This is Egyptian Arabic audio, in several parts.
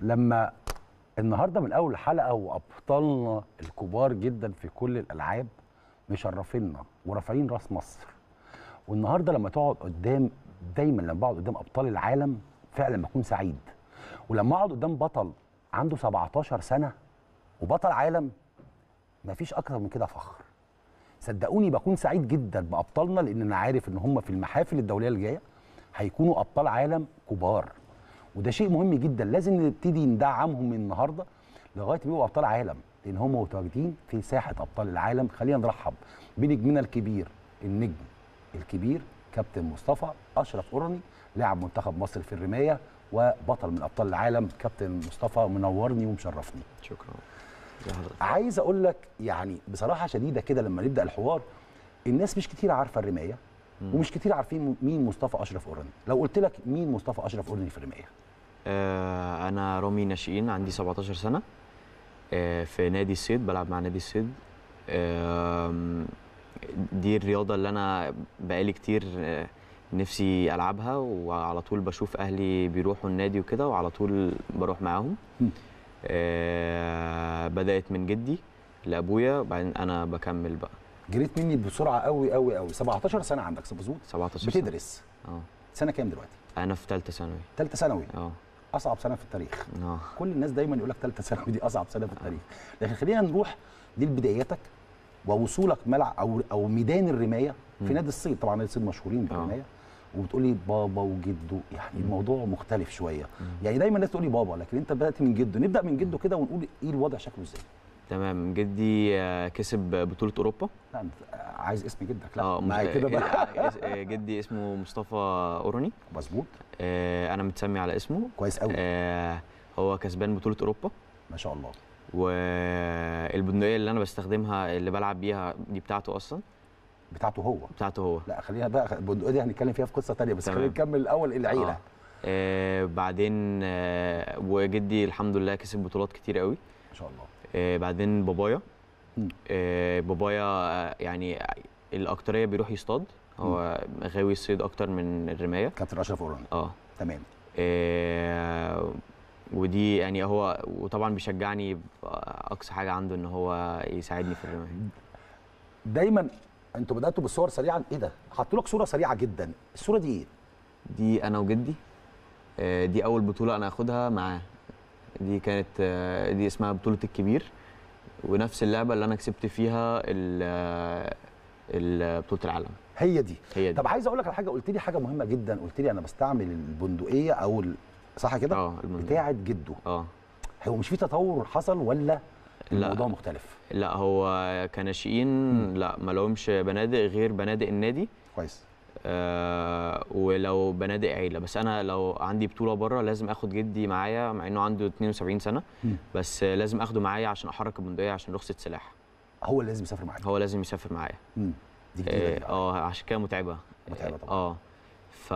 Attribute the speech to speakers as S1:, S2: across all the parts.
S1: لما النهارده من اول حلقه وابطالنا الكبار جدا في كل الالعاب مشرفينا ورافعين راس مصر والنهارده لما تقعد قدام دايما لما بقعد قدام ابطال العالم فعلا بكون سعيد ولما اقعد قدام بطل عنده 17 سنه وبطل عالم مفيش اكتر من كده فخر صدقوني بكون سعيد جدا بابطالنا لان انا عارف ان هم في المحافل الدوليه الجايه هيكونوا ابطال عالم كبار وده شيء مهم جدا لازم نبتدي ندعمهم من النهارده لغايه ما يبقوا ابطال عالم لان هم متواجدين في ساحه ابطال العالم خلينا نرحب بنجمنا الكبير النجم الكبير كابتن مصطفى اشرف قرني لاعب منتخب مصر في الرمايه وبطل من ابطال العالم كابتن مصطفى منورني ومشرفني
S2: شكرا يا حضرتك.
S1: عايز اقول لك يعني بصراحه شديده كده لما نبدا الحوار الناس مش كتير عارفه الرمايه ومش كتير عارفين مين مصطفى اشرف قرني لو قلت لك مين مصطفى اشرف قرني في الرمايه
S2: آه انا رامي ناشئين عندي 17 سنه آه في نادي الصيد بلعب مع نادي الصيد آه دي الرياضه اللي انا بقالي كتير آه نفسي العبها وعلى طول بشوف اهلي بيروحوا النادي وكده وعلى طول بروح معاهم
S1: م.
S2: آه بدات من جدي لابويا وبعدين انا بكمل بقى
S1: جريت مني بسرعه قوي قوي قوي 17 سنه عندك مظبوط
S2: 17 سنه
S1: بتدرس
S2: اه
S1: سنه كام دلوقتي
S2: انا في ثالثه ثانوي
S1: ثالثه ثانوي
S2: اه
S1: اصعب سنه في التاريخ
S2: اه
S1: كل الناس دايما يقول لك ثالثه ثانوي دي اصعب سنه في التاريخ لكن خلينا نروح دي بداياتك ووصولك ملعب او او ميدان الرمايه في
S2: مم.
S1: نادي الصيد طبعا نادي الصيد مشهورين بالرمايه وبتقولي بابا وجده يعني الموضوع مختلف شويه يعني دايما الناس تقولي بابا لكن انت بدات من جده نبدا من جده كده ونقول ايه الوضع شكله ازاي
S2: تمام جدي آه، كسب بطوله اوروبا
S1: لا انت عايز اسم جدك لا
S2: اه
S1: معايا
S2: مش-
S1: كده بقى
S2: آه، اس- آه، جدي اسمه مصطفى اوروني
S1: مظبوط
S2: آه، انا متسمي على اسمه
S1: كويس قوي
S2: آه، هو كسبان بطوله اوروبا
S1: ما شاء الله
S2: والبندقيه اللي انا بستخدمها اللي بلعب بيها دي بتاعته اصلا
S1: بتاعته هو
S2: بتاعته هو
S1: لا خلينا بقى البندقيه دي هنتكلم فيها في قصه تانية بس
S2: تمام.
S1: خلينا نكمل الاول العيله
S2: آه. آه، بعدين آه، وجدي الحمد لله كسب بطولات كتير قوي
S1: ما شاء الله
S2: آه، بعدين بابايا
S1: مم.
S2: آه، بابايا آه، يعني الاكتريه بيروح يصطاد هو غاوي الصيد اكتر من الرمايه
S1: كابتن اشرف اوراني
S2: اه
S1: تمام
S2: آه، ودي يعني هو وطبعا بيشجعني باقصى حاجه عنده ان هو يساعدني في الرمايه
S1: دايما انتوا بداتوا بالصور سريعا ايه ده حطوا لك صوره سريعه جدا الصوره دي ايه
S2: دي انا وجدي آه، دي اول بطوله انا اخدها معاه دي كانت آه، دي اسمها بطوله الكبير ونفس اللعبه اللي انا كسبت فيها ال- ال- بطوله العالم
S1: هي دي
S2: هي دي
S1: طب عايز اقول لك على حاجه قلت لي حاجه مهمه جدا قلت لي انا بستعمل البندقيه او ال- صح كده
S2: اه المنزل.
S1: بتاعه جده
S2: اه
S1: هو مش في تطور حصل ولا
S2: لا.
S1: الموضوع مختلف
S2: لا هو كناشئين لا ما لهمش بنادق غير بنادق النادي
S1: كويس
S2: آه ولو بنادق عيله بس انا لو عندي بطوله بره لازم اخد جدي معايا مع انه عنده 72 سنه
S1: مم.
S2: بس آه، لازم اخده معايا عشان احرك البندقيه عشان رخصه سلاح
S1: هو اللي لازم يسافر معاك
S2: هو لازم يسافر معايا
S1: مم. دي جديده
S2: اه
S1: دي بقى.
S2: آه، عشان كده متعبه
S1: متعبة طبعاً.
S2: اه ف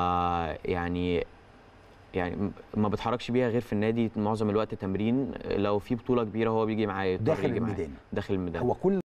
S2: يعني يعني م- ما بتحركش بيها غير في النادي معظم الوقت تمرين لو في بطوله كبيره هو بيجي معايا يضطر
S1: داخل
S2: يجي معايا.
S1: الميدان
S2: داخل الميدان
S1: هو كل